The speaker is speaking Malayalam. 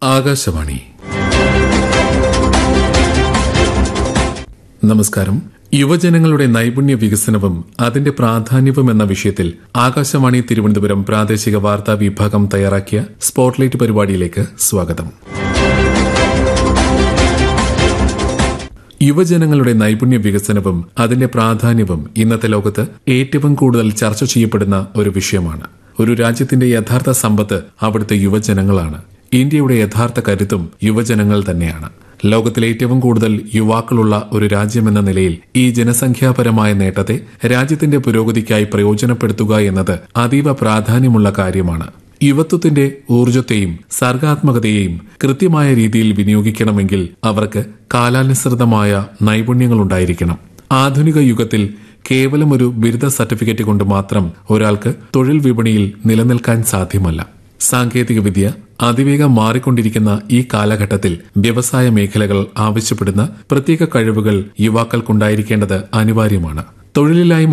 ആകാശവാണി നമസ്കാരം യുവജനങ്ങളുടെ നൈപുണ്യ വികസനവും അതിന്റെ പ്രാധാന്യവും എന്ന വിഷയത്തിൽ ആകാശവാണി തിരുവനന്തപുരം പ്രാദേശിക വാർത്താ വിഭാഗം തയ്യാറാക്കിയ സ്പോട്ട്ലൈറ്റ് പരിപാടിയിലേക്ക് സ്വാഗതം യുവജനങ്ങളുടെ നൈപുണ്യ വികസനവും അതിന്റെ പ്രാധാന്യവും ഇന്നത്തെ ലോകത്ത് ഏറ്റവും കൂടുതൽ ചർച്ച ചെയ്യപ്പെടുന്ന ഒരു വിഷയമാണ് ഒരു രാജ്യത്തിന്റെ യഥാർത്ഥ സമ്പത്ത് അവിടുത്തെ യുവജനങ്ങളാണ് ഇന്ത്യയുടെ യഥാർത്ഥ കരുത്തും യുവജനങ്ങൾ തന്നെയാണ് ലോകത്തിലെ ഏറ്റവും കൂടുതൽ യുവാക്കളുള്ള ഒരു രാജ്യമെന്ന നിലയിൽ ഈ ജനസംഖ്യാപരമായ നേട്ടത്തെ രാജ്യത്തിന്റെ പുരോഗതിക്കായി പ്രയോജനപ്പെടുത്തുക എന്നത് അതീവ പ്രാധാന്യമുള്ള കാര്യമാണ് യുവത്വത്തിന്റെ ഊർജത്തെയും സർഗാത്മകതയെയും കൃത്യമായ രീതിയിൽ വിനിയോഗിക്കണമെങ്കിൽ അവർക്ക് കാലാനുസൃതമായ നൈപുണ്യങ്ങളുണ്ടായിരിക്കണം ആധുനിക യുഗത്തിൽ കേവലം ഒരു ബിരുദ സർട്ടിഫിക്കറ്റ് കൊണ്ട് മാത്രം ഒരാൾക്ക് തൊഴിൽ വിപണിയിൽ നിലനിൽക്കാൻ സാധ്യമല്ല സാങ്കേതികവിദ്യ അതിവേഗം മാറിക്കൊണ്ടിരിക്കുന്ന ഈ കാലഘട്ടത്തിൽ വ്യവസായ മേഖലകൾ ആവശ്യപ്പെടുന്ന പ്രത്യേക കഴിവുകൾ യുവാക്കൾക്കുണ്ടായിരിക്കേണ്ടത് അനിവാര്യമാണ് തൊഴിലില്ലായ്മ